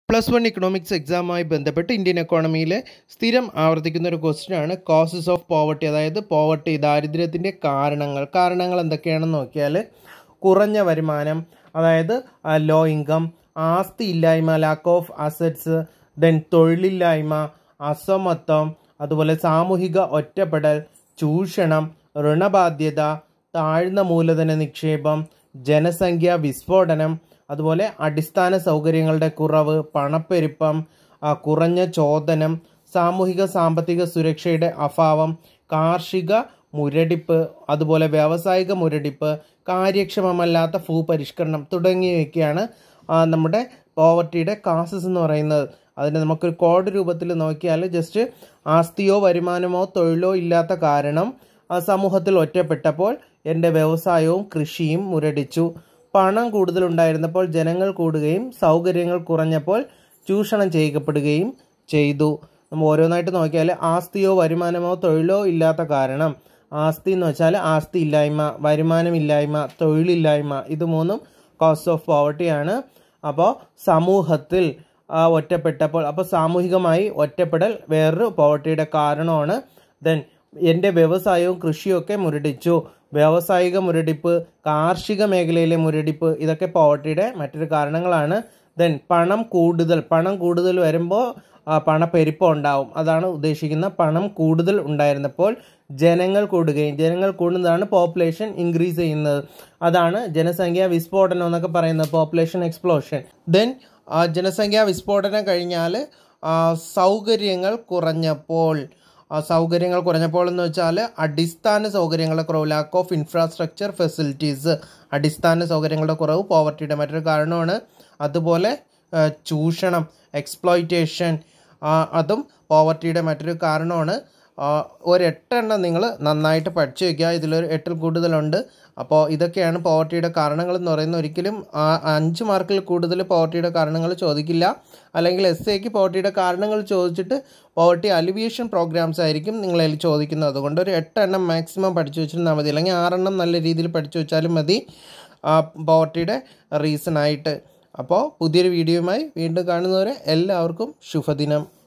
plus one economics എക്സാമുമായി ബന്ധപ്പെട്ട് Indian എക്കോണമിയിലെ സ്ഥിരം ആവർത്തിക്കുന്ന ഒരു ക്വസ്റ്റ്യൻ ആണ് കോസസ് ഓഫ് പോവർട്ടി അതായത് പോവർട്ടി ദാരിദ്ര്യത്തിൻ്റെ കാരണങ്ങൾ കാരണങ്ങൾ എന്തൊക്കെയാണെന്ന് നോക്കിയാൽ കുറഞ്ഞ വരുമാനം അതായത് ലോ ഇൻകം ആസ്തി ഇല്ലായ്മ ലാക്ക് ഓഫ് അസറ്റ്സ് ദെൻ തൊഴിലില്ലായ്മ അസമത്വം അതുപോലെ സാമൂഹിക ഒറ്റപ്പെടൽ ചൂഷണം ഋണബാധ്യത താഴ്ന്ന മൂലധന നിക്ഷേപം ജനസംഖ്യാ വിസ്ഫോടനം അതുപോലെ അടിസ്ഥാന സൗകര്യങ്ങളുടെ കുറവ് പണപ്പെരുപ്പം ആ, കുറഞ്ഞ ചോദനം സാമൂഹിക സാമ്പത്തിക സുരക്ഷയുടെ അഭാവം കാർഷിക മുരടിപ്പ് അതുപോലെ വ്യാവസായിക മുരടിപ്പ് കാര്യക്ഷമമല്ലാത്ത ഭൂപരിഷ്കരണം തുടങ്ങിയവയൊക്കെയാണ് ആ, നമ്മുടെ പോവർട്ടിയുടെ കാസസ് എന്ന് പറയുന്നത് അതിന് നമുക്കൊരു കോഡ് രൂപത്തിൽ നോക്കിയാൽ ജസ്റ്റ് ആസ്തിയോ വരുമാനമോ തൊഴിലോ ഇല്ലാത്ത കാരണം ആ സമൂഹത്തിൽ ഒറ്റപ്പെട്ടപ്പോൾ എൻ്റെ വ്യവസായവും കൃഷിയും മുരടിച്ചു പണം കൂടുതലുണ്ടായിരുന്നപ്പോൾ ജനങ്ങൾ കൂടുകയും സൗകര്യങ്ങൾ കുറഞ്ഞപ്പോൾ ചൂഷണം ചെയ്യപ്പെടുകയും ചെയ്തു നമ്മൾ ഓരോന്നായിട്ട് നോക്കിയാൽ ആസ്തിയോ വരുമാനമോ തൊഴിലോ ഇല്ലാത്ത കാരണം ആസ്തി എന്ന് വെച്ചാൽ ആസ്തി ഇല്ലായ്മ വരുമാനമില്ലായ്മ തൊഴിലില്ലായ്മ ഇത് മൂന്നും കോസ്റ്റ് ഓഫ് പോവർട്ടിയാണ് അപ്പോൾ സമൂഹത്തിൽ ആ, ഒറ്റപ്പെട്ടപ്പോൾ അപ്പോൾ സാമൂഹികമായി ഒറ്റപ്പെടൽ വേറൊരു പോവർട്ടിയുടെ കാരണമാണ് ദെൻ എൻ്റെ വ്യവസായവും കൃഷിയൊക്കെ മുരടിച്ചു വ്യാവസായിക മുരടിപ്പ് കാർഷിക മേഖലയിലെ മുരടിപ്പ് ഇതൊക്കെ പോവർട്ടിയുടെ മറ്റൊരു കാരണങ്ങളാണ് ദെൻ പണം കൂടുതൽ പണം കൂടുതൽ വരുമ്പോൾ ആ, പണപ്പെരുപ്പം ഉണ്ടാവും അതാണ് ഉദ്ദേശിക്കുന്ന പണം കൂടുതൽ ഉണ്ടായിരുന്നപ്പോൾ ജനങ്ങൾ കൂടുകയും ജനങ്ങൾ കൂടുന്നതാണ് പോപ്പുലേഷൻ ഇൻക്രീസ് ചെയ്യുന്നത് അതാണ് ജനസംഖ്യാ വിസ്ഫോടനം എന്നൊക്കെ പറയുന്നത് പോപ്പുലേഷൻ എക്സ്പ്ലോഷൻ ദെൻ ജനസംഖ്യാ വിസ്ഫോടനം കഴിഞ്ഞാൽ സൗകര്യങ്ങൾ കുറഞ്ഞപ്പോൾ ആ, സൗകര്യങ്ങൾ കുറഞ്ഞപ്പോൾ എന്ന് വെച്ചാൽ അടിസ്ഥാന സൗകര്യങ്ങളുടെ കുറവ് ലാക്ക് ഓഫ് ഇൻഫ്രാസ്ട്രക്ചർ ഫെസിലിറ്റീസ് അടിസ്ഥാന സൗകര്യങ്ങളുടെ കുറവ് പോവർട്ടിയുടെ മറ്റൊരു കാരണമാണ് അതുപോലെ ആ, ചൂഷണം എക്സ്പ്ലോയിറ്റേഷൻ അതും പോവർട്ടിയുടെ മറ്റൊരു കാരണമാണ് ആ, ഒരു എട്ടെണ്ണം നിങ്ങൾ നന്നായിട്ട് പഠിച്ചു വയ്ക്കുക ഇതിലൊരു എട്ടിൽ കൂടുതലുണ്ട് അപ്പോൾ ഇതൊക്കെയാണ് പോവർട്ടിയുടെ കാരണങ്ങൾ എന്ന് പറയുന്നത് ഒരിക്കലും ആ അഞ്ച് മാർക്കിൽ കൂടുതൽ പോവർട്ടിയുടെ കാരണങ്ങൾ ചോദിക്കില്ല അല്ലെങ്കിൽ എസ് എക്ക് പോവർട്ടിയുടെ കാരണങ്ങൾ ചോദിച്ചിട്ട് പോവർട്ടി അലിവിയേഷൻ പ്രോഗ്രാംസ് ആയിരിക്കും നിങ്ങളതിൽ ചോദിക്കുന്നത് അതുകൊണ്ട് ഒരു എട്ടെണ്ണം മാക്സിമം പഠിച്ചു വെച്ചിരുന്നാൽ മതി അല്ലെങ്കിൽ ആറെണ്ണം നല്ല രീതിയിൽ പഠിച്ചു വെച്ചാലും മതി പോവർട്ടിയുടെ റീസൺ ആയിട്ട് അപ്പോൾ പുതിയൊരു വീഡിയോയുമായി വീണ്ടും കാണുന്നവരെ എല്ലാവർക്കും ശുഭദിനം